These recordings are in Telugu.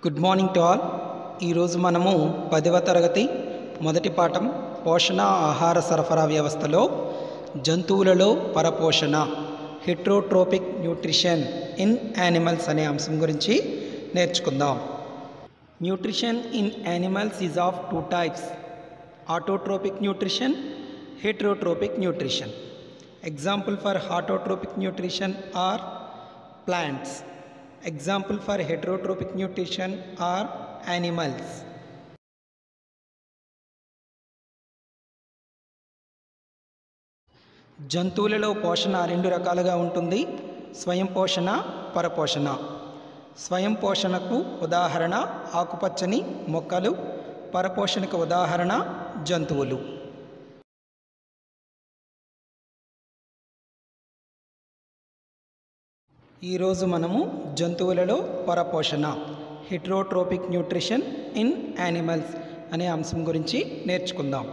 గుడ్ మార్నింగ్ టు ఆల్ ఈరోజు మనము పదవ తరగతి మొదటి పాఠం పోషణ ఆహార సరఫరా వ్యవస్థలో జంతువులలో పరపోషణ హెట్రోట్రోపిక్ న్యూట్రిషన్ ఇన్ యానిమల్స్ అనే అంశం గురించి నేర్చుకుందాం nutrition in animals is of two types autotrophic nutrition heterotrophic nutrition example for autotrophic nutrition are plants. Example for heterotropic nutrition are animals. జంతువులలో పోషణ రెండు రకాలుగా ఉంటుంది స్వయం పోషణ పరపోషణ స్వయం పోషణకు ఉదాహరణ ఆకుపచ్చని మొక్కలు పరపోషణకు ఉదాహరణ జంతువులు ఈరోజు మనము జంతువులలో పరపోషణ హెట్రోట్రోపిక్ న్యూట్రిషన్ ఇన్ యానిమల్స్ అనే అంశం గురించి నేర్చుకుందాం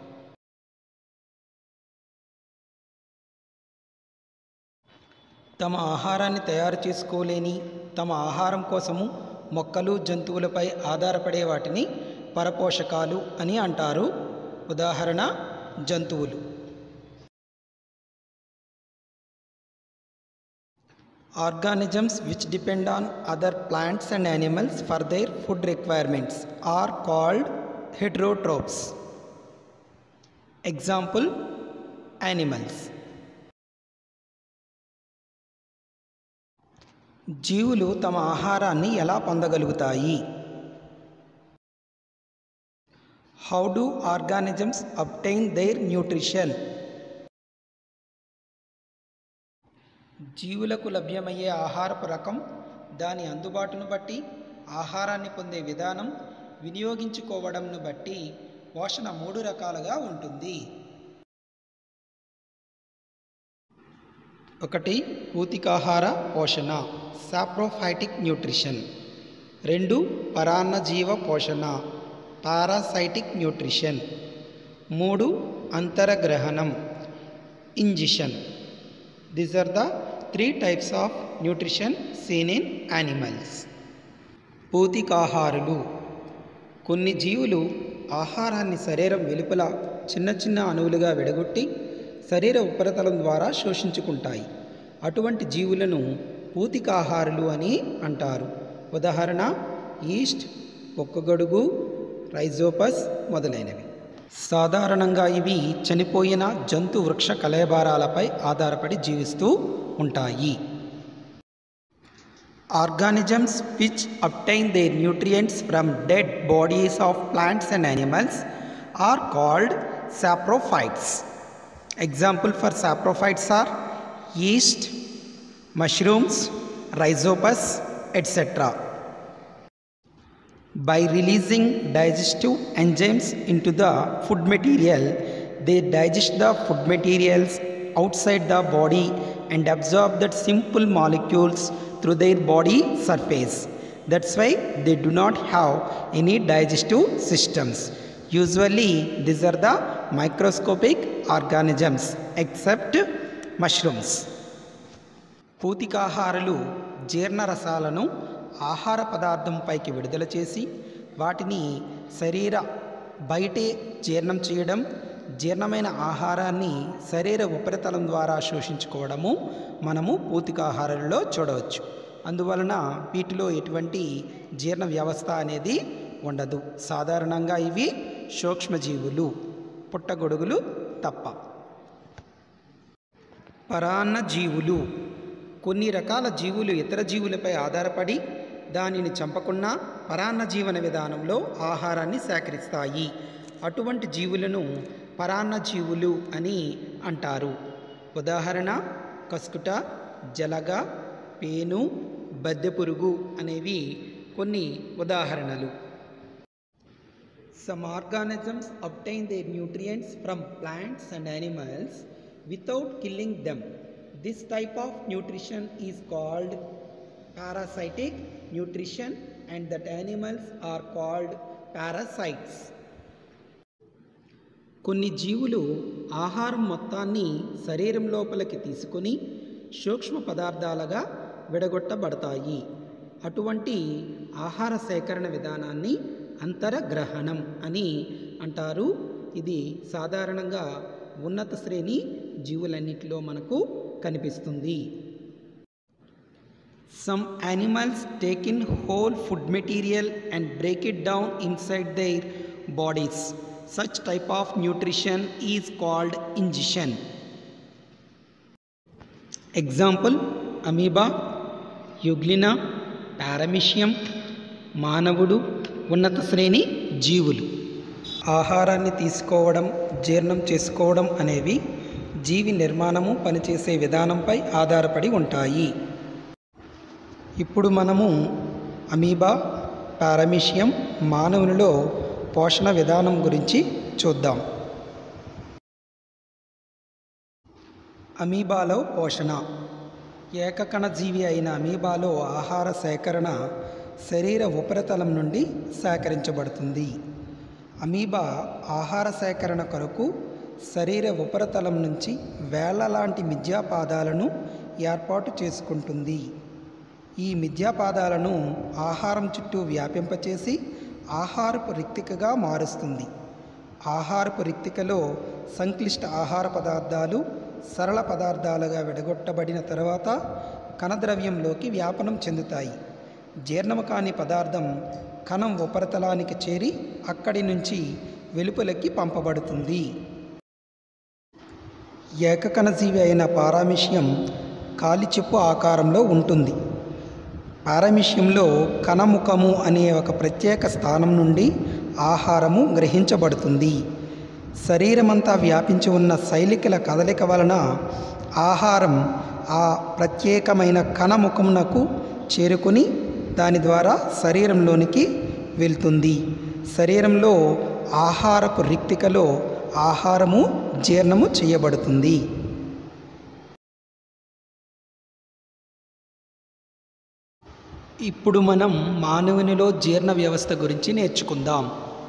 తమ ఆహారాన్ని తయారు చేసుకోలేని తమ ఆహారం కోసము మొక్కలు జంతువులపై ఆధారపడే వాటిని పరపోషకాలు అని అంటారు ఉదాహరణ జంతువులు Organisms which depend on other plants and animals for their food requirements are called heterotrophs. Example animals. జీవులు తమ ఆహారాన్ని ఎలా పొందగలుగుతాయి how do organisms obtain their nutrition జీవులకు లభ్యమయ్యే ఆహారపు రకం దాని అందుబాటును బట్టి ఆహారాన్ని పొందే విధానం వినియోగించుకోవడంను బట్టి పోషణ మూడు రకాలుగా ఉంటుంది ఒకటి పూతికాహార పోషణ సాప్రోఫైటిక్ న్యూట్రిషన్ రెండు పరాన్నజీవ పోషణ పారాసైటిక్ న్యూట్రిషన్ మూడు అంతరగ్రహణం ingestion these are the three types of nutrition seen in animals పూతికాహారులు కొన్ని జీవులు ఆహారాన్ని శరీరం వెలుపల చిన్న చిన్న అణువులుగా విడగొట్టి శరీర ఉపరితలం ద్వారా శోషించుకుంటాయి అటువంటి జీవులను పూతికాహారులు అని అంటారు ఉదాహరణ ఈస్ట్ ఒక్కగొడుగు రైజోపస్ మొదలైనవి సాధారణంగా ఇవి చనిపోయిన జంతు వృక్ష కలయబారాలపై ఆధారపడి జీవిస్తూ ఉంటాయి organisms which obtain their nutrients from dead bodies of plants and animals are called saprophytes example for saprophytes are yeast mushrooms rhizopus etcetera By releasing digestive enzymes into the food material, they digest the food materials outside the body and absorb that simple molecules through their body surface. That's why they do not have any digestive systems. Usually, these are the microscopic organisms except mushrooms. పూతికాహారులు జీర్ణరసాలను ఆహార పదార్థంపైకి విడుదల చేసి వాటిని శరీర బయటే జీర్ణం చేయడం జీర్ణమైన ఆహారాన్ని శరీర ఉపరితలం ద్వారా శోషించుకోవడము మనము పూతికాహారాలలో చూడవచ్చు అందువలన వీటిలో ఎటువంటి జీర్ణ వ్యవస్థ అనేది ఉండదు సాధారణంగా ఇవి సూక్ష్మజీవులు పుట్టగొడుగులు తప్ప పరాన్న జీవులు కొన్ని రకాల జీవులు ఇతర జీవులపై ఆధారపడి దానిని చంపకుండా పరాన్న జీవన విధానంలో ఆహారాన్ని సేకరిస్తాయి అటువంటి జీవులను పరాన్న జీవులు అని అంటారు ఉదాహరణ కస్కుట జలగ పేను బద్దెపురుగు అనేవి కొన్ని ఉదాహరణలు some organisms obtain their nutrients from plants and animals without killing them. This type of nutrition is called parasitic nutrition and that animals are called parasites. కొన్ని జీవులు ఆహారం మొత్తాన్ని శరీరం లోపలికి తీసుకొని సూక్ష్మ పదార్థాలుగా విడగొట్టబడతాయి అటువంటి ఆహార సేకరణ విధానాన్ని అంతరగ్రహణం అని అంటారు ఇది సాధారణంగా ఉన్నత శ్రేణి జీవులన్నిటిలో మనకు కనిపిస్తుంది some animals take in whole food material and break it down inside their bodies such type of nutrition is called ingestion example amoeba euglena paramecium మానవుడు ఉన్నత శ్రేణి జీవులు ఆహారాన్ని తీసుకోవడం జీర్ణం చేసుకోవడం అనేవి జీవి నిర్మాణము పనిచేసే విధానంపై ఆధారపడి ఉంటాయి ఇప్పుడు మనము అమీబా పారమిషియం మానవునిలో పోషణ విధానం గురించి చూద్దాం అమీబాలో పోషణ ఏకకణ జీవి అయిన అమీబాలో ఆహార సేకరణ శరీర ఉపరితలం నుండి సేకరించబడుతుంది అమీబా ఆహార సేకరణ కొరకు శరీర ఉపరితలం నుంచి వేళ్ల లాంటి మిథ్యాపాదాలను ఏర్పాటు చేసుకుంటుంది ఈ మిథ్యాపాదాలను ఆహారం చుట్టూ వ్యాపింపచేసి ఆహారపు రిక్తికగా మారుస్తుంది ఆహారపు రిక్తికలో సంక్లిష్ట ఆహార పదార్థాలు సరళ పదార్థాలుగా విడగొట్టబడిన తర్వాత కణద్రవ్యంలోకి వ్యాపనం చెందుతాయి జీర్ణము కాని పదార్థం కణం ఉపరితలానికి చేరి అక్కడి నుంచి వెలుపలకి పంపబడుతుంది ఏకకణజీవి అయిన పారామిషియం కాలిచెప్పు ఆకారంలో ఉంటుంది పారమిష్యంలో కణముఖము అనే ఒక ప్రత్యేక స్థానం నుండి ఆహారము గ్రహించబడుతుంది శరీరమంతా వ్యాపించి ఉన్న శైలికల కదలిక వలన ఆహారం ఆ ప్రత్యేకమైన కణముఖమునకు చేరుకుని దాని ద్వారా శరీరంలోనికి వెళ్తుంది శరీరంలో ఆహారపు రిక్తికలో ఆహారము జీర్ణము చేయబడుతుంది ఇప్పుడు మనం మానవునిలో జీర్ణ వ్యవస్థ గురించి నేర్చుకుందాం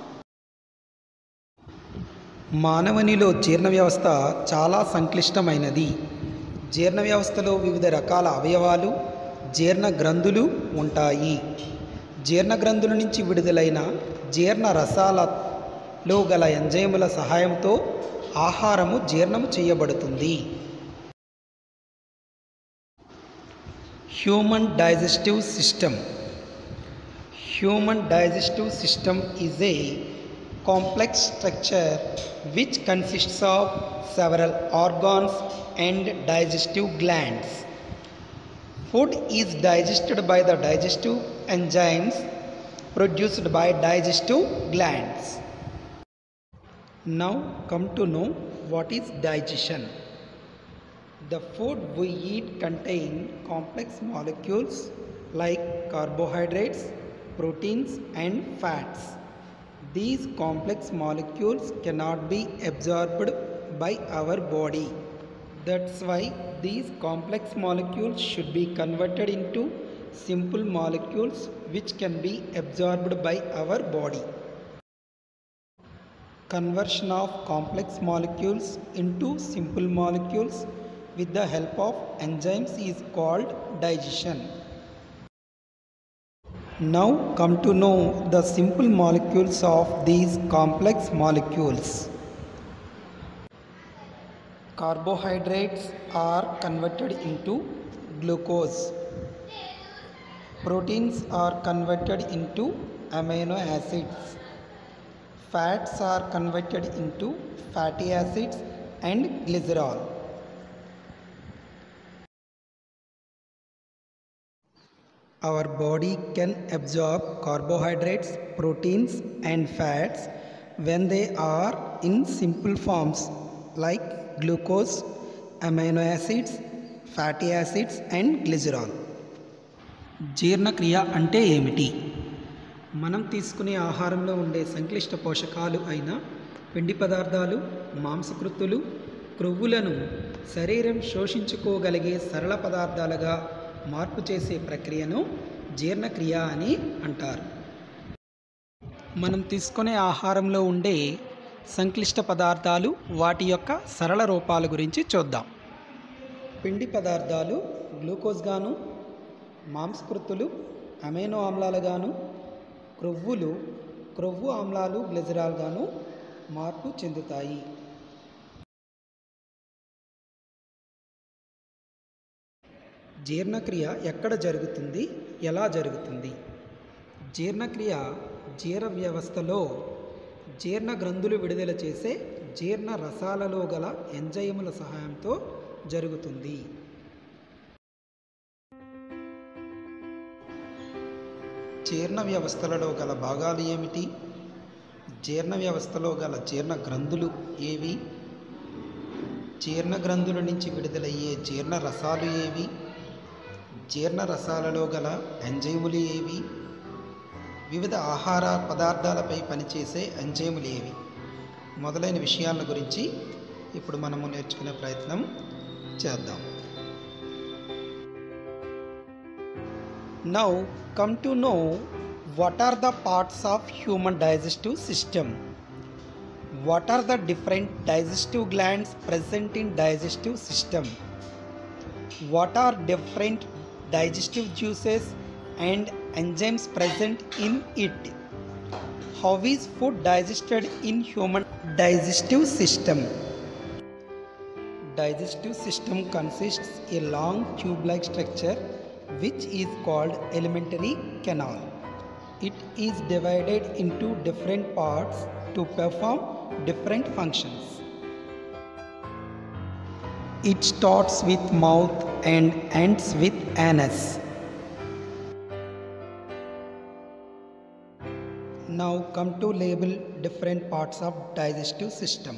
మానవునిలో జీర్ణ వ్యవస్థ చాలా సంక్లిష్టమైనది జీర్ణ వ్యవస్థలో వివిధ రకాల అవయవాలు జీర్ణ గ్రంథులు ఉంటాయి జీర్ణ గ్రంథుల నుంచి విడుదలైన జీర్ణ రసాలలో గల ఎంజైముల సహాయంతో ఆహారము జీర్ణము చేయబడుతుంది human digestive system human digestive system is a complex structure which consists of several organs and digestive glands. Food is digested by the digestive enzymes produced by digestive glands. Now come to know what is digestion. The food we eat contain complex molecules like carbohydrates, proteins and fats. These complex molecules cannot be absorbed by our body. That's why these complex molecules should be converted into simple molecules which can be absorbed by our body. Conversion of complex molecules into simple molecules with the help of enzymes is called digestion. Now come to know the simple molecules of these complex molecules. Carbohydrates are converted into glucose. Proteins are converted into amino acids. Fats are converted into fatty acids and glycerol. Our body can absorb carbohydrates, proteins, and fats when they are in simple forms like glucose, amino acids, fatty acids, and glycerol. జీర్ణక్రియ అంటే ఏమిటి మనం తీసుకునే ఆహారంలో ఉండే సంక్లిష్ట పోషకాలు అయిన పిండి పదార్థాలు మాంసకృత్తులు క్రొవ్వులను శరీరం శోషించుకోగలిగే సరళ పదార్థాలుగా మార్పు చేసే ప్రక్రియను జీర్ణక్రియ అని అంటారు మనం తీసుకునే ఆహారంలో ఉండే సంక్లిష్ట పదార్థాలు వాటి యొక్క సరళ రూపాల గురించి చూద్దాం పిండి పదార్థాలు గ్లూకోజ్ గాను మాంసకృత్తులు అమైనో ఆమ్లాలుగాను క్రొవ్వులు క్రొవ్వు ఆమ్లాలు గ్లిజరాల్గాను మార్పు చెందుతాయి జీర్ణక్రియ ఎక్కడ జరుగుతుంది ఎలా జరుగుతుంది జీర్ణక్రియ జీర్ణ వ్యవస్థలో జీర్ణ గ్రంథులు విడుదల చేసే జీర్ణ రసాలలో గల ఎంజైముల సహాయంతో జరుగుతుంది జీర్ణ వ్యవస్థలలో గల భాగాలు ఏమిటి జీర్ణ వ్యవస్థలో గల జీర్ణ గ్రంథులు ఏవి జీర్ణ గ్రంథుల నుంచి విడుదలయ్యే జీర్ణ రసాలు ఏవి జీర్ణ రసాలలో గల ఎంజైములు ఏవి వివిధ ఆహార పదార్థాలపై పనిచేసే ఎంజైములు ఏవి మొదలైన విషయాల గురించి ఇప్పుడు మనము నేర్చుకునే ప్రయత్నం చేద్దాం now come to know what are the parts of human digestive system what are the different digestive glands present in digestive system what are different digestive juices and enzymes present in it how is food digested in human digestive system digestive system consists a long tube like structure which is called alimentary canal it is divided into different parts to perform different functions. It starts with mouth and ends with anus. Now come to label different parts of digestive system.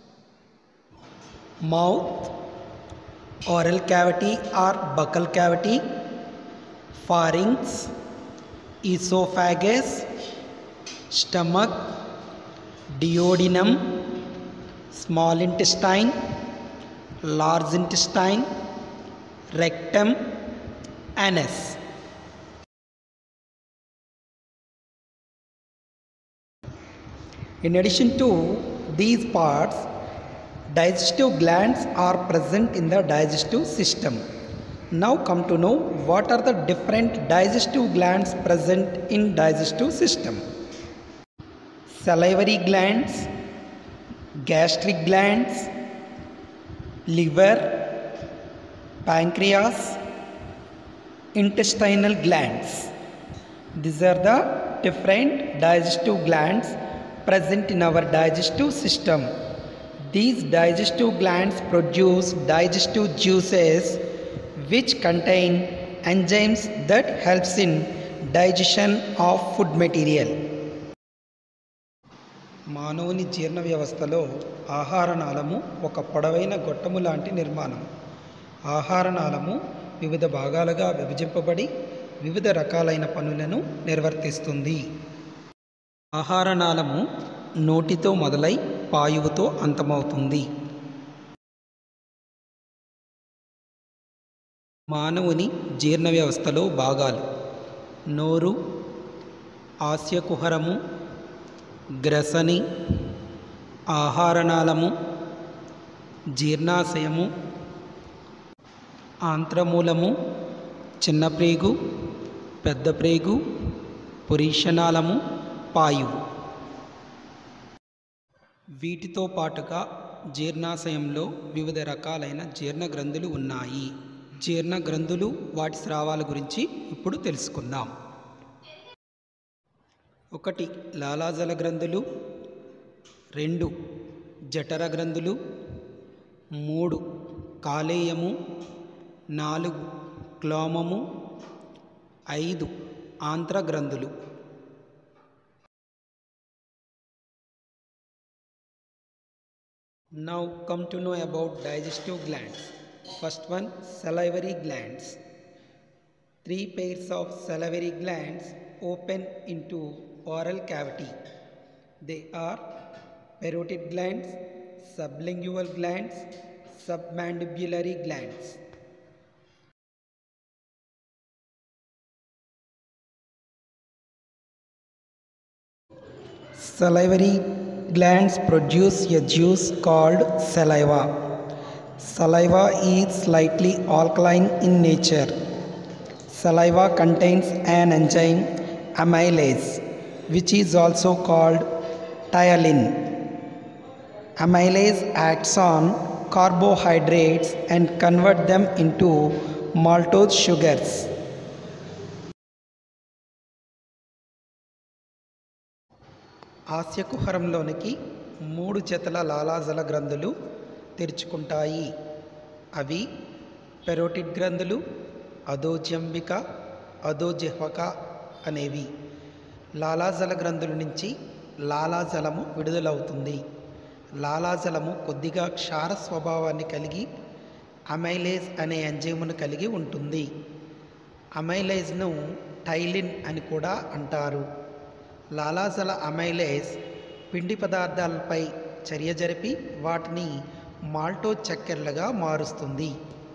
Mouth, oral cavity or buccal cavity, pharynx, esophagus, stomach, duodenum, small intestine, large intestine, rectum, anus. In addition to these parts, digestive glands are present in the digestive system. Now come to know what are the different digestive glands present in digestive system. Salivary glands, gastric glands, liver, pancreas, intestinal glands. These are the different digestive glands present in our digestive system. These digestive glands produce digestive juices which contain enzymes that helps in digestion of food material. మానవుని జీర్ణ వ్యవస్థలో ఆహార నాళము ఒక పొడవైన గొట్టము లాంటి నిర్మాణం ఆహార నాళము వివిధ భాగాలుగా విభజింపబడి వివిధ రకాలైన పనులను నిర్వర్తిస్తుంది ఆహార నాళము నోటితో మొదలై పాయువుతో అంతమవుతుంది మానవుని జీర్ణ వ్యవస్థలో భాగాలు నోరు ఆస్యకుహరము గ్రసని ఆహారనాళము జీర్ణాశయము ఆంత్రమూలము చిన్న ప్రేగు పెద్ద ప్రేగు పురీషనాళము పాయువు వీటితో పాటుగా జీర్ణాశయంలో వివిధ రకాలైన జీర్ణ గ్రంథులు ఉన్నాయి జీర్ణ గ్రంథులు వాటి స్రావాల గురించి ఇప్పుడు తెలుసుకుందాం ఒకటి లాలాజల గ్రంథులు రెండు జఠర గ్రంథులు మూడు కాలేయము నాలుగు క్లోమము ఐదు ఆంత్ర గ్రంథులు Now come to know about digestive glands. First one salivary glands. Three pairs of salivary glands open into oral cavity. They are parotid glands, sublingual glands, submandibulary glands. Salivary glands produce a juice called saliva. Saliva is slightly alkaline in nature. Saliva contains an enzyme amylase, which is also called tyalin. Amylase acts on carbohydrates and convert them into maltose sugars. ఆస్యకుహరంలోనికి మూడు జతల లాలాజల గ్రంథులు తెరుచుకుంటాయి అవి పెరోటిడ్ గ్రంథులు అధోజంబిక అధోజిహ్వక అనేవి లాలాజల గ్రంథుల నుంచి లాలాజలము విడుదలవుతుంది లాలాజలము కొద్దిగా క్షార స్వభావాన్ని కలిగి అమైలేజ్ అనే ఎంజైమును కలిగి ఉంటుంది అమైలేజ్ను టైలిన్ అని కూడా అంటారు లాలాజల అమైలేజ్ పిండి పదార్థాలపై చర్య జరిపి వాటిని మాల్టో చక్కెరలుగా మారుస్తుంది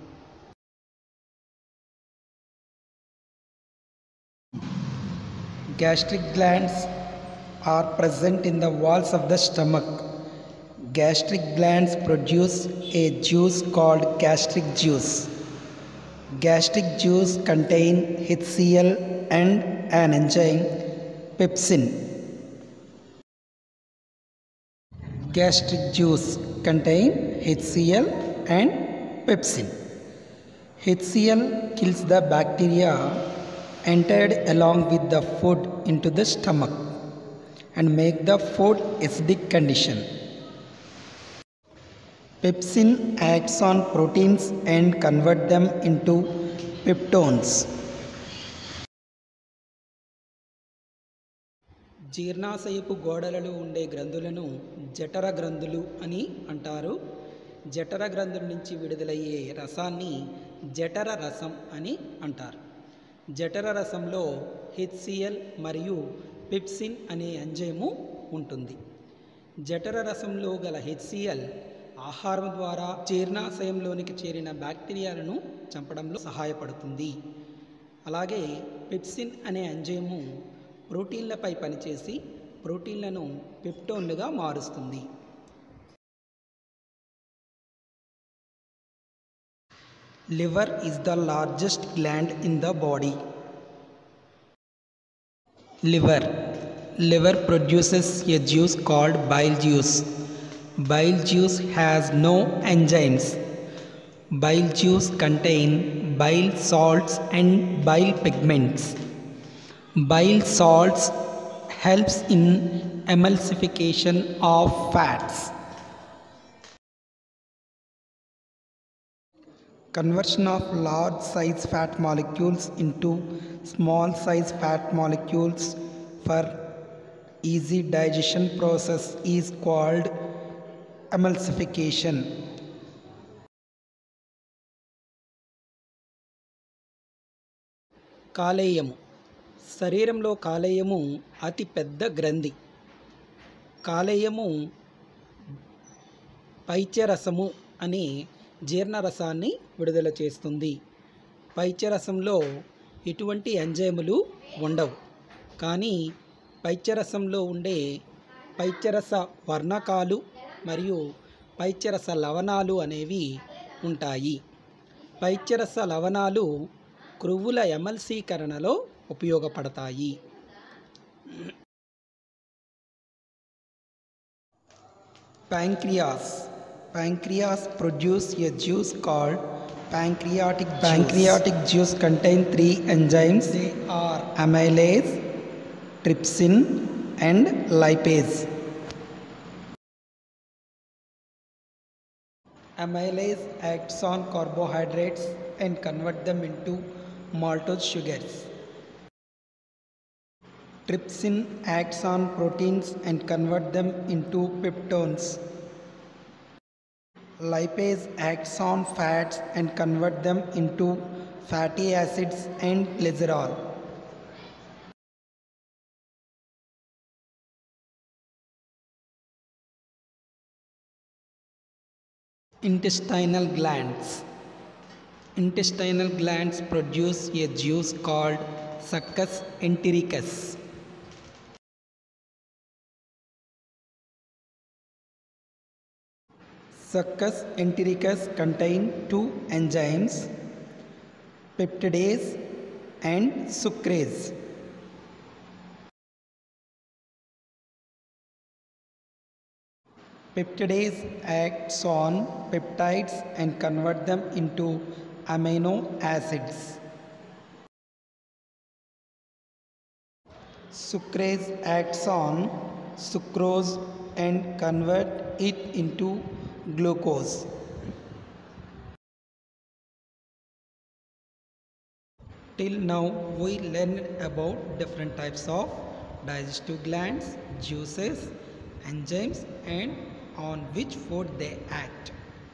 gastric glands are present in the walls of the stomach gastric glands produce a juice called gastric juice gastric juice contain hcl and an enzyme pepsin gastric juice contain hcl and pepsin hcl kills the bacteria entered along with the food into the stomach and make the food acidic condition. Pepsin acts on proteins and convert them into peptones. జీర్ణాశయపు గోడలలో ఉండే గ్రంథులను జఠర గ్రంథులు అని అంటారు జఠర గ్రంథుల నుంచి విడుదలయ్యే రసాన్ని జఠర రసం అని అంటారు జఠర రసంలో హెచ్సిఎల్ మరియు పిప్సిన్ అనే ఎంజైము ఉంటుంది జఠర రసంలో గల హెచ్సిఎల్ ఆహారం ద్వారా జీర్ణాశయంలోనికి చేరిన బ్యాక్టీరియాలను చంపడంలో సహాయపడుతుంది అలాగే పిప్సిన్ అనే ఎంజైము ప్రోటీన్లపై పనిచేసి ప్రోటీన్లను పెప్టోన్లుగా మారుస్తుంది liver is the largest gland in the body liver liver produces a juice called bile juice bile juice has no enzymes bile juice contain bile salts and bile pigments bile salts helps in emulsification of fats conversion of large size fat molecules into small size fat molecules for easy digestion process is called emulsification కాలేయము శరీరంలో కాలేయము అతి పెద్ద గ్రంథి కాలేయము పైత్యరసము అని జీర్ణరసాన్ని విడుదల చేస్తుంది పైత్యరసంలో ఎటువంటి ఎంజైములు ఉండవు కానీ పైత్యరసంలో ఉండే పైత్యరస వర్ణకాలు మరియు పైత్యరస లవణాలు అనేవి ఉంటాయి పైత్యరస లవణాలు క్రొవ్వుల ఎమల్సీకరణలో ఉపయోగపడతాయి pancreas pancreas produce a juice called pancreatic juice. pancreatic juice contain three enzymes they are amylase trypsin and lipase amylase acts on carbohydrates and convert them into maltose sugars trypsin acts on proteins and convert them into peptones lipase acts on fats and convert them into fatty acids and glycerol intestinal glands intestinal glands produce a juice called succus entericus Succus entericus contain two enzymes peptidase and sucrase. Peptidase acts on peptides and convert them into amino acids. Sucrase acts on sucrose and convert it into glucose. Till now we learned about different types of digestive glands, juices, enzymes and on which food they act.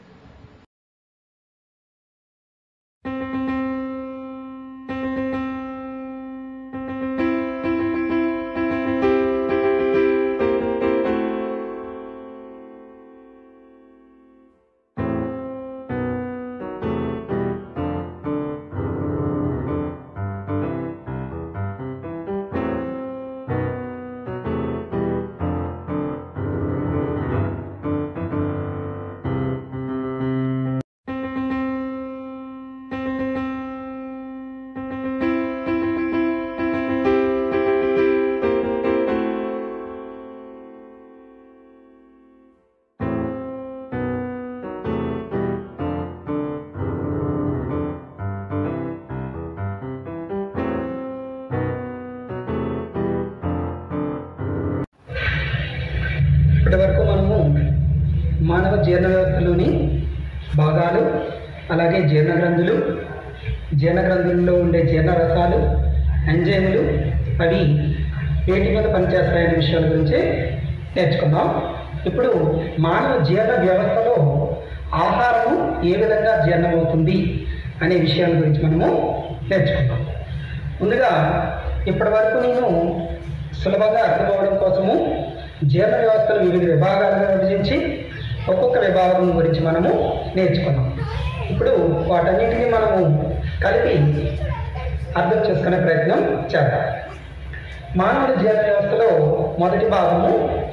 ఇప్పటి వరకు మనము మానవ జీర్ణ వ్యవస్థలోని భాగాలు అలాగే జీర్ణ గ్రంథులు జీర్ణ గ్రంథుల్లో ఉండే జీర్ణ రసాలు ఎంజైములు అవి వేటి మీద పనిచేస్తాయనే విషయాల గురించి నేర్చుకుందాం ఇప్పుడు మానవ జీర్ణ వ్యవస్థలో ఆహారము ఏ విధంగా జీర్ణమవుతుంది అనే విషయాల గురించి మనము నేర్చుకుందాం ముందుగా ఇప్పటి వరకు నేను సులభంగా అర్థమవడం కోసము జీర్ణ వ్యవస్థను వివిధ విభాగాలుగా విభజించి ఒక్కొక్క విభాగం గురించి మనము నేర్చుకున్నాం ఇప్పుడు వాటన్నిటిని మనము కలిపి అర్థం చేసుకునే ప్రయత్నం చేద్దాం మానవుడి జీర్ణ వ్యవస్థలో మొదటి భాగము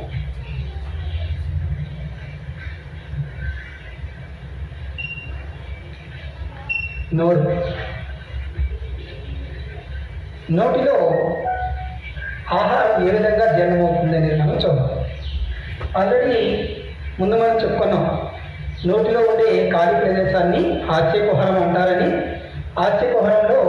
నోరు నోటిలో ఆహారం ఏ విధంగా జీర్ణమవుతుంది అనేది మనం చూద్దాం ఆల్రెడీ ముందు మనం చెప్పుకున్నాం నోటిలో ఉండే ఖాళీ ప్రదేశాన్ని హాస్యకుహరం అంటారని హాస్యకుహరంలో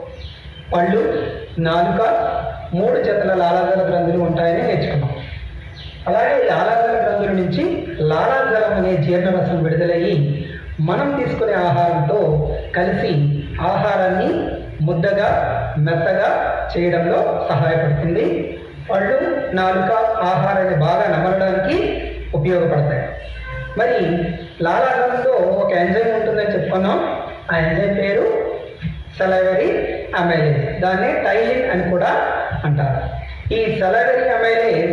పళ్ళు నాలుక మూడు జతల లాలాజల గ్రంథులు ఉంటాయని నేర్చుకున్నాం అలాగే లాలాజల గ్రంథుల నుంచి లాలాజలం అనే జీర్ణరసం విడుదలయ్యి మనం తీసుకునే ఆహారంతో కలిసి ఆహారాన్ని ముద్దగా మెత్తగా చేయడంలో సహాయపడుతుంది పళ్ళు నాలుక ఆహారాన్ని బాగా నమలడానికి ఉపయోగపడతాయి మరి లాలాజలంలో ఒక ఎంజైమ్ ఉంటుందని చెప్పుకున్నాం ఆ ఎంజైమ్ పేరు సెలవరీ అమైలేజ్ దాన్ని టైలిన్ అని కూడా అంటారు ఈ సెలవరీ అమైలేజ్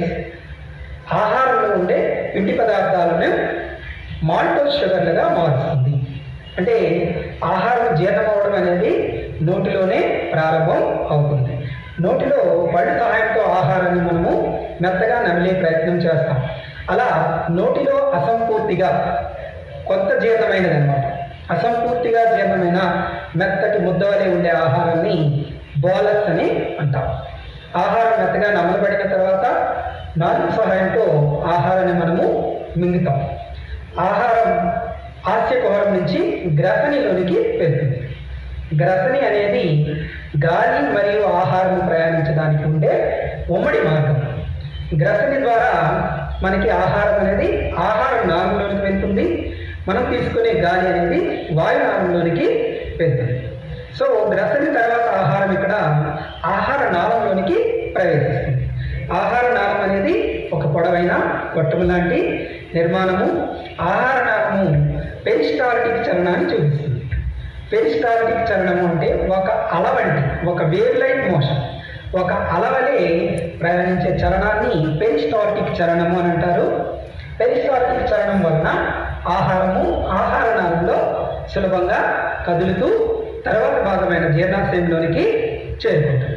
ఆహారంలో ఉండే పిండి పదార్థాలను మాల్టోస్ షుగర్లుగా మారుస్తుంది అంటే ఆహారం జీర్ణం అవడం అనేది నోటిలోనే ప్రారంభం అవుతుంది నోటిలో పళ్ళు సహాయంతో ఆహారాన్ని మనము మెత్తగా నమిలే ప్రయత్నం చేస్తాం అలా నోటిలో అసంపూర్తిగా కొత్త జీర్ణమైనది అనమాట అసంపూర్తిగా జీర్ణమైన మెత్తటి ముద్దవలే ఉండే ఆహారాన్ని బోలస్ అని అంటాం ఆహారం మెత్తగా నమలబడిన తర్వాత నాలుగు సహాయంతో ఆహారాన్ని మనము మింగుతాం ఆహారం హాస్యకుహరం నుంచి గ్రసనిలోనికి వెళ్తుంది గ్రసని అనేది గాలి మరియు ఆహారం ప్రయాణించడానికి ఉండే ఉమ్మడి మార్గం గ్రసని ద్వారా మనకి ఆహారం అనేది ఆహారం నామంలోనికి వెళ్తుంది మనం తీసుకునే గాలి అనేది వాయునామంలోనికి వెళ్తుంది సో గ్రసని తర్వాత ఆహారం ఇక్కడ ఆహార నాళంలోనికి ప్రవేశిస్తుంది ఆహార నాళం అనేది ఒక పొడవైన గొట్టము లాంటి నిర్మాణము ఆహార నాళము పెరిస్టాల్టిక్ చలనాన్ని చూపిస్తుంది పెరిస్టాల్టిక్ చలనము అంటే ఒక అల వంటి ఒక వేవ్ లైట్ మోషన్ ఒక అలవలే ప్రయాణించే చలనాన్ని పెరిస్టాల్టిక్ చలనము అని అంటారు పెరిస్టాల్టిక్ చలనం వలన ఆహారము ఆహార నాళంలో సులభంగా కదులుతూ తర్వాత భాగమైన జీర్ణాశయంలోనికి చేరుకుంటుంది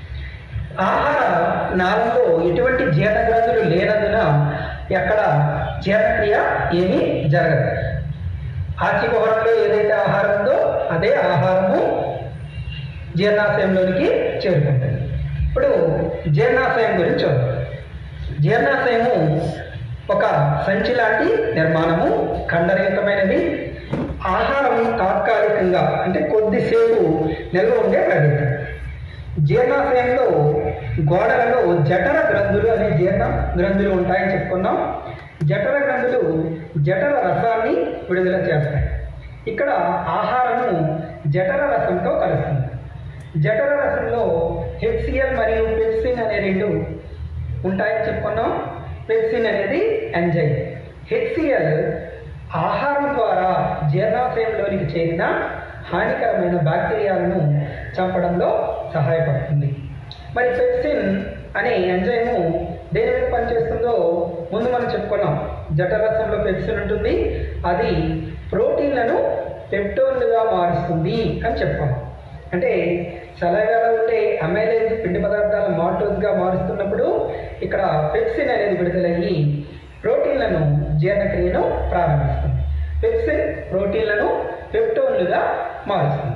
ఆహార నాళంలో ఎటువంటి జీర్ణ గ్రంథులు లేనందున ఎక్కడ జీర్ణక్రియ ఏమీ జరగదు ఆస్తికుహరంలో ఏదైతే ఆహారం ఉందో అదే ఆహారము జీర్ణాశయంలోనికి చేరుకుంటుంది ఇప్పుడు జీర్ణాశయం గురించి చూద్దాం జీర్ణాశయము ఒక సంచి లాంటి నిర్మాణము ఖండరహితమైనది ఆహారం తాత్కాలికంగా అంటే కొద్దిసేపు నిల్వ ఉండే ప్రదేశం జీర్ణాశయంలో గోడలలో జఠర గ్రంథులు అనే జీర్ణ గ్రంథులు ఉంటాయని చెప్పుకున్నాం జఠర గ్రంథులు జఠర రసాన్ని విడుదల చేస్తాయి ఇక్కడ ఆహారము జఠర రసంతో కలుస్తుంది జఠర రసంలో హెచ్సిఎల్ మరియు పెప్సిన్ అనే రెండు ఉంటాయని చెప్పుకున్నాం పెప్సిన్ అనేది ఎంజైమ్ హెచ్సిఎల్ ఆహారం ద్వారా జీర్ణాశయంలోనికి చేరిన హానికరమైన బ్యాక్టీరియాలను చంపడంలో సహాయపడుతుంది మరి పెప్సిన్ అనే ఎంజైము దేని మీద పనిచేస్తుందో ముందు మనం చెప్పుకున్నాం జఠరసంలో పెప్సిన్ ఉంటుంది అది ప్రోటీన్లను పెప్టోన్లుగా మారుస్తుంది అని చెప్పాం అంటే సలహాలో ఉండే అమైలేజ్ పిండి పదార్థాల మాల్టోజ్గా మారుస్తున్నప్పుడు ఇక్కడ పెప్సిన్ అనేది విడుదలయ్యి ప్రోటీన్లను జీర్ణక్రియను ప్రారంభిస్తుంది పెప్సిన్ ప్రోటీన్లను పెప్టోన్లుగా మారుస్తుంది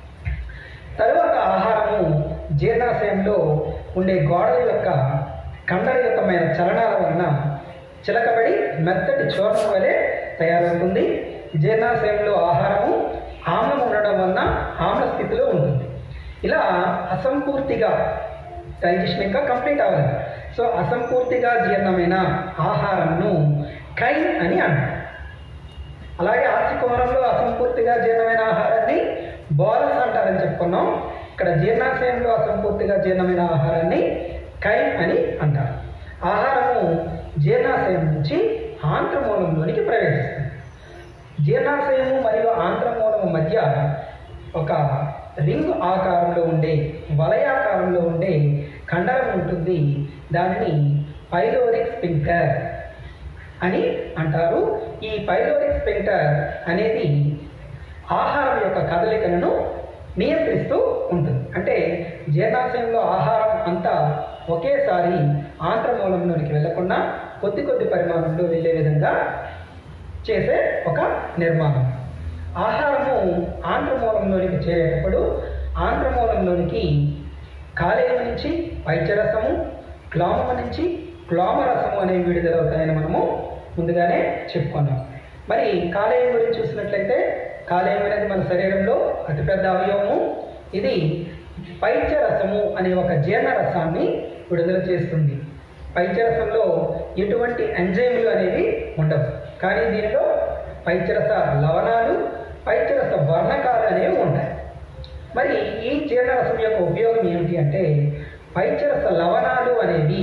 తరువాత ఆహారము జీర్ణాశయంలో ఉండే గోడల యొక్క కండరయుతమైన చలనాల వలన చిలకబడి మెత్తటి చూర్ణం వలె తయారవుతుంది జీర్ణాశయంలో ఆహారము ఆమ్లం ఉండడం వలన ఆమ్ల స్థితిలో ఉంటుంది ఇలా అసంపూర్తిగా డైజెషన్ ఇంకా కంప్లీట్ అవ్వాలి సో అసంపూర్తిగా జీర్ణమైన ఆహారంను కైన్ అని అంటారు అలాగే ఆస్తికోరంలో అసంపూర్తిగా జీర్ణమైన ఆహారాన్ని బోలస్ అంటారని చెప్పుకున్నాం ఇక్కడ జీర్ణాశయంలో అసంపూర్తిగా జీర్ణమైన ఆహారాన్ని కైన్ అని అంటారు ఆహారము జీర్ణాశయం నుంచి ఆంత్రమూలంలోనికి ప్రవేశిస్తుంది జీర్ణాశయము మరియు ఆంత్రమూలము మధ్య ఒక రింగ్ ఆకారంలో ఉండే వలయాకారంలో ఉండే కండరం ఉంటుంది దానిని పైలోరిక్ స్పింక్టర్ అని అంటారు ఈ పైలోరిక్ స్పింక్టర్ అనేది ఆహారం యొక్క కదలికలను నియంత్రిస్తూ ఉంటుంది అంటే జీర్ణాశయంలో ఆహారం అంతా ఒకేసారి ఆంత్రమూలంలోనికి వెళ్లకుండా కొద్ది కొద్ది పరిమాణంలో వెళ్ళే విధంగా చేసే ఒక నిర్మాణం ఆహారము ఆంధ్రమూలంలోనికి చేరేటప్పుడు ఆంధ్రమూలంలోనికి కాలేయం నుంచి పైచరసము క్లామము నుంచి క్లామరసము అనేవి విడుదలవుతాయని మనము ముందుగానే చెప్పుకున్నాం మరి కాలేయం గురించి చూసినట్లయితే కాలేయం అనేది మన శరీరంలో అతిపెద్ద అవయవము ఇది పైచరసము అనే ఒక జీర్ణ రసాన్ని విడుదల చేస్తుంది పైచరసంలో ఎటువంటి ఎంజైములు అనేవి ఉండవు కానీ దీనిలో పైచరస లవణాలు పైచరస వర్ణకాలు అనేవి ఉంటాయి మరి ఈ జీర్ణరసం యొక్క ఉపయోగం ఏమిటి అంటే పైచరస లవణాలు అనేవి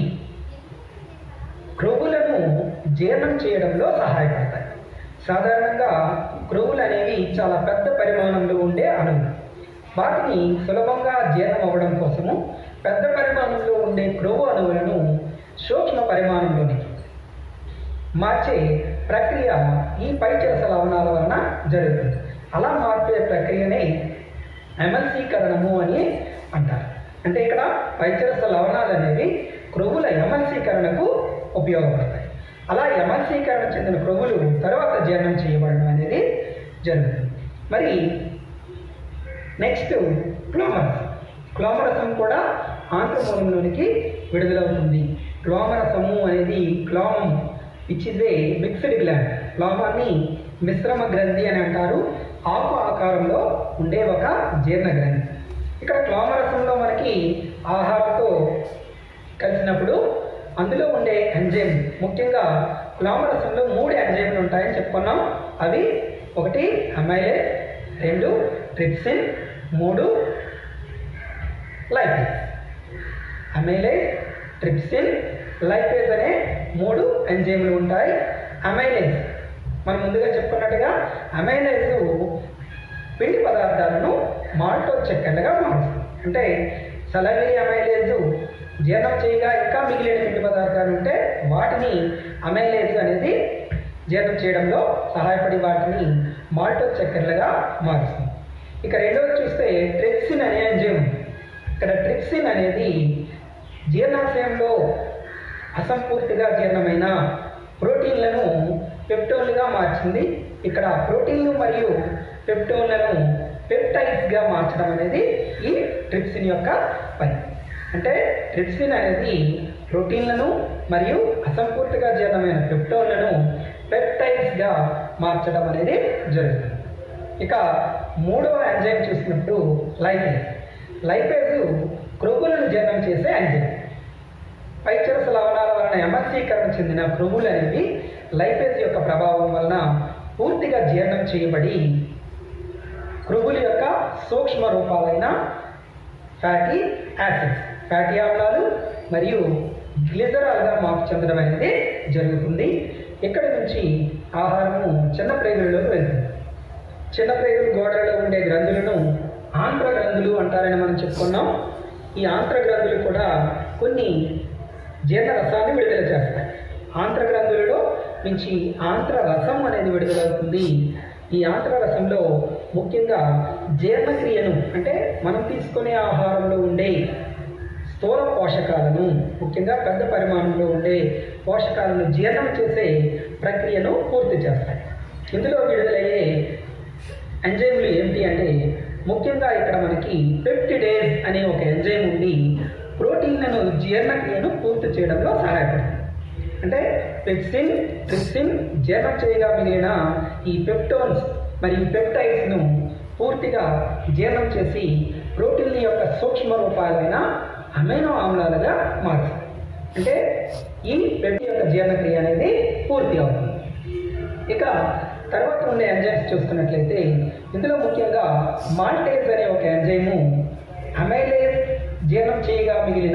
క్రొవ్వులను జీర్ణం చేయడంలో సహాయపడతాయి సాధారణంగా క్రొవ్వులు అనేవి చాలా పెద్ద పరిమాణంలో ఉండే అణువులు వాటిని సులభంగా జీర్ణం అవ్వడం కోసము పెద్ద పరిమాణంలో ఉండే క్రొవ్వు అణువులను సూక్ష్మ పరిమాణంలోనికి మార్చే ప్రక్రియ ఈ పైచరస లవణాల వలన జరుగుతుంది అలా మార్పే ప్రక్రియనే ఎమల్సీకరణము అని అంటారు అంటే ఇక్కడ పైచరస లవణాలు అనేవి క్రొవ్వుల ఎమల్సీకరణకు ఉపయోగపడతాయి అలా ఎమల్సీకరణ చెందిన క్రొవ్వులు తర్వాత జీర్ణం చేయబడడం అనేది జరుగుతుంది మరి నెక్స్ట్ క్లోమరస్ క్లోమరసం కూడా ఆంత్రమూలంలోనికి విడుదలవుతుంది క్లోమరసము అనేది క్లోమం which is a mixed gland క్లోమాన్ని మిశ్రమ గ్రంథి అని అంటారు ఆకు ఆకారంలో ఉండే ఒక జీర్ణ గ్రంథి ఇక్కడ క్లోమరసంలో మనకి ఆహారంతో కలిసినప్పుడు అందులో ఉండే ఎంజైమ్ ముఖ్యంగా క్లోమరసంలో మూడు ఎంజైమ్లు ఉంటాయని చెప్పుకున్నాం అవి ఒకటి అమైలేజ్ రెండు ట్రిప్సిన్ మూడు లైపేజ్ అమైలేజ్ ట్రిప్సిన్ లైపేజ్ అనే మూడు ఎంజైమ్లు ఉంటాయి అమైలేజ్ మనం ముందుగా చెప్పుకున్నట్టుగా అమైలేజ్ పిండి పదార్థాలను మాల్టో చక్కెరలుగా మారుస్తుంది అంటే సలవిరి అమైలేజ్ జీర్ణం చేయగా ఇంకా మిగిలిన పిండి పదార్థాలు ఉంటే వాటిని అమైలేజ్ అనేది జీర్ణం చేయడంలో సహాయపడి వాటిని మాల్టో చక్కెరలుగా మారుస్తుంది ఇక రెండవది చూస్తే ట్రిప్సిన్ అనే ఎంజైమ్ ఉంది. ఇక్కడ ట్రిప్సిన్ అనేది జీర్ణాశయంలో అసంపూర్తిగా జీర్ణమైన ప్రోటీన్లను పెప్టోన్లుగా మార్చింది ఇక్కడ ప్రోటీన్లు మరియు పెప్టోన్లను పెప్టైడ్స్గా మార్చడం అనేది ఈ ట్రిప్సిన్ యొక్క పని అంటే ట్రిప్సిన్ అనేది ప్రోటీన్లను మరియు అసంపూర్తిగా జీర్ణమైన పెప్టోన్లను పెప్టైడ్స్గా మార్చడం అనేది జరుగుతుంది ఇక మూడవ ఎంజైమ్ చూసినప్పుడు లైపేజ్ లైపేజ్ క్రొవ్వులను జీర్ణం చేసే ఎంజైమ్ పైచరస లవణాల వలన ఎమర్సీకరణ చెందిన క్రొవ్వులు అనేవి లైపేజ్ యొక్క ప్రభావం వలన పూర్తిగా జీర్ణం చేయబడి క్రొవ్వుల యొక్క సూక్ష్మ రూపాలైన ఫ్యాటీ యాసిడ్స్ ఫ్యాటీ ఆమ్లాలు మరియు గ్లిజరాల్గా మార్పు చెందడం అనేది జరుగుతుంది ఇక్కడి నుంచి ఆహారము చిన్న ప్రేగులలోకి వెళ్తుంది చిన్న ప్రేగుల గోడలలో ఉండే గ్రంథులను ఆంత్ర గ్రంథులు అంటారని మనం చెప్పుకున్నాం ఈ ఆంత్ర గ్రంథులు కూడా కొన్ని జీర్ణ రసాన్ని విడుదల చేస్తాయి ఆంత్ర గ్రంథులలో నుంచి ఆంత్ర రసం అనేది విడుదలవుతుంది ఈ ఆంత్ర రసంలో ముఖ్యంగా జీర్ణక్రియను అంటే మనం తీసుకునే ఆహారంలో ఉండే స్థూల పోషకాలను ముఖ్యంగా పెద్ద పరిమాణంలో ఉండే పోషకాలను జీర్ణం చేసే ప్రక్రియను పూర్తి చేస్తాయి ఇందులో విడుదలయ్యే ఎంజైమ్లు ఏమిటి అంటే ముఖ్యంగా ఇక్కడ మనకి పెప్టిడేజ్ అనే ఒక ఎంజైమ్ ఉండి ప్రోటీన్లను జీర్ణక్రియను పూర్తి చేయడంలో సహాయపడుతుంది అంటే పెప్సిన్ ట్రిప్సిన్ జీర్ణం చేయగా మిగిలిన ఈ పెప్టోన్స్ మరియు పెప్టైడ్స్ను పూర్తిగా జీర్ణం చేసి ప్రోటీన్ల యొక్క సూక్ష్మ రూపాలైన అమైనో ఆమ్లాలుగా మారుస్తాయి అంటే ఈ పెప్టి యొక్క జీర్ణక్రియ అనేది పూర్తి అవుతుంది ఇక తర్వాత ఉండే ఎంజైమ్స్ చూసుకున్నట్లయితే ఇందులో ముఖ్యంగా మాల్టేజ్ అనే ఒక ఎంజైము అమైలేజ్ జీర్ణం చేయగా మిగిలిన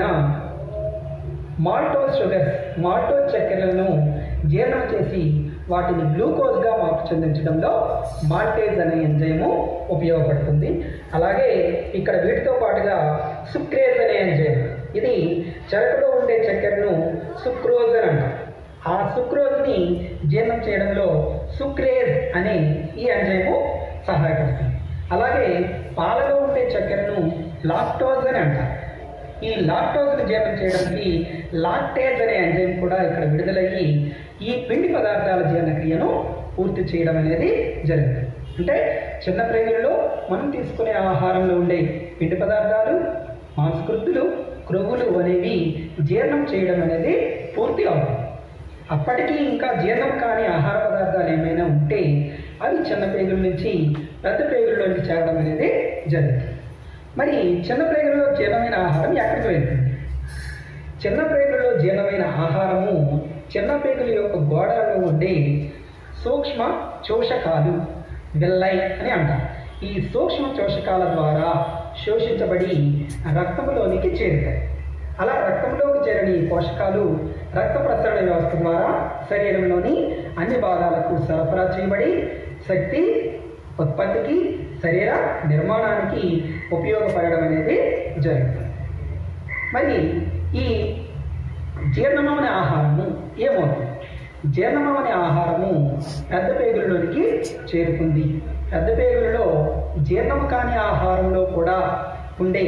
మాల్టోస్ షుగర్స్ మాల్టోస్ చక్కెరలను జీర్ణం చేసి వాటిని గ్లూకోజ్గా మార్పు చెందించడంలో మాల్టేజ్ అనే ఎంజైము ఉపయోగపడుతుంది అలాగే ఇక్కడ వీటితో పాటుగా సుక్రేజ్ అనే ఎంజైమ్ ఇది చెరకులో ఉండే చక్కెరను సుక్రోజ్ అని అంటారు ఆ సుక్రోజ్ని జీర్ణం చేయడంలో సుక్రేజ్ అనే ఈ ఎంజైము సహాయపడుతుంది అలాగే పాలలో ఉండే చక్కెరను లాక్టోజ్ అని అంటారు ఈ లాక్టోజ్ను జీర్ణం చేయడానికి లాక్టేజ్ అనే ఎంజైమ్ కూడా ఇక్కడ విడుదలయ్యి ఈ పిండి పదార్థాల జీర్ణక్రియను పూర్తి చేయడం అనేది జరుగుతుంది అంటే చిన్న ప్రేగులలో మనం తీసుకునే ఆహారంలో ఉండే పిండి పదార్థాలు మాంసకృతులు క్రొవ్వులు అనేవి జీర్ణం చేయడం అనేది పూర్తి అవుతుంది అప్పటికీ ఇంకా జీర్ణం కాని ఆహార పదార్థాలు ఏమైనా ఉంటే అవి చిన్న పేగుల నుంచి పెద్ద పేగుల్లోకి చేరడం అనేది జరుగుతుంది మరి చిన్న ప్రేగులలో జీర్ణమైన ఆహారం ఎక్కడికి వెళ్తుంది చిన్న ప్రేగులలో జీర్ణమైన ఆహారము చిన్న పేగుల యొక్క గోడలలో ఉండే సూక్ష్మ చోషకాలు వెల్లై అని అంటారు ఈ సూక్ష్మ చోషకాల ద్వారా శోషించబడి రక్తంలోనికి చేరుతాయి అలా రక్తంలోకి చేరని ఈ పోషకాలు రక్త ప్రసరణ వ్యవస్థ ద్వారా శరీరంలోని అన్ని భాగాలకు సరఫరా చేయబడి శక్తి ఉత్పత్తికి శరీర నిర్మాణానికి ఉపయోగపడడం అనేది జరుగుతుంది మరి ఈ జీర్ణమవని ఆహారము ఏమవుతుంది జీర్ణమవని ఆహారము పెద్ద పేగులలోనికి చేరుతుంది పెద్ద పేగులలో జీర్ణము కాని ఆహారంలో కూడా ఉండే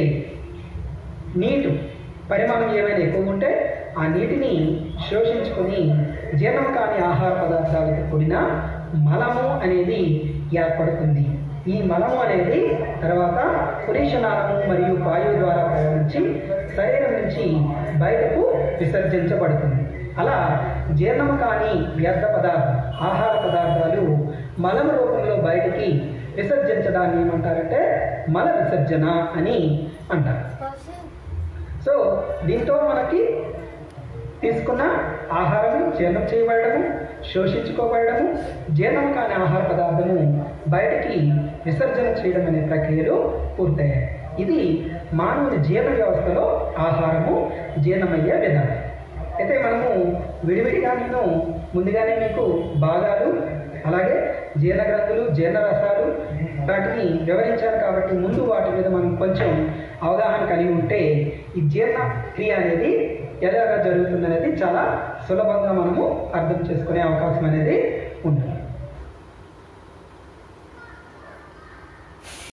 నీటు పరిమాణం ఏమైనా ఎక్కువ ఉంటే ఆ నీటిని శోషించుకొని జీర్ణం కాని ఆహార పదార్థాలతో కూడిన మలము అనేది ఏర్పడుతుంది ఈ మలము అనేది తర్వాత పురీషనాళము మరియు వాయువు ద్వారా ప్రయాణించి శరీరం నుంచి బయటకు విసర్జించబడుతుంది అలా జీర్ణము కాని వ్యర్థ పదార్థ ఆహార పదార్థాలు మలం రూపంలో బయటికి విసర్జించడాన్ని ఏమంటారంటే మల విసర్జన అని అంటారు సో దీంతో మనకి తీసుకున్న ఆహారము జీర్ణం చేయబడము శోషించుకోబడము జీర్ణం కాని ఆహార పదార్థము బయటికి విసర్జన చేయడం అనే ప్రక్రియలు పూర్తయ్యాయి ఇది మానవుని జీర్ణ వ్యవస్థలో ఆహారము జీర్ణమయ్యే విధానం అయితే మనము విడివిడిగా నేను ముందుగానే మీకు భాగాలు అలాగే జీర్ణ గ్రంథులు జీర్ణ రసాలు వాటిని వివరించాను కాబట్టి ముందు వాటి మీద మనం కొంచెం అవగాహన కలిగి ఉంటే ఈ జీర్ణ క్రియ అనేది ఎలాగా జరుగుతుంది అనేది చాలా సులభంగా మనము అర్థం చేసుకునే అవకాశం అనేది ఉంటుంది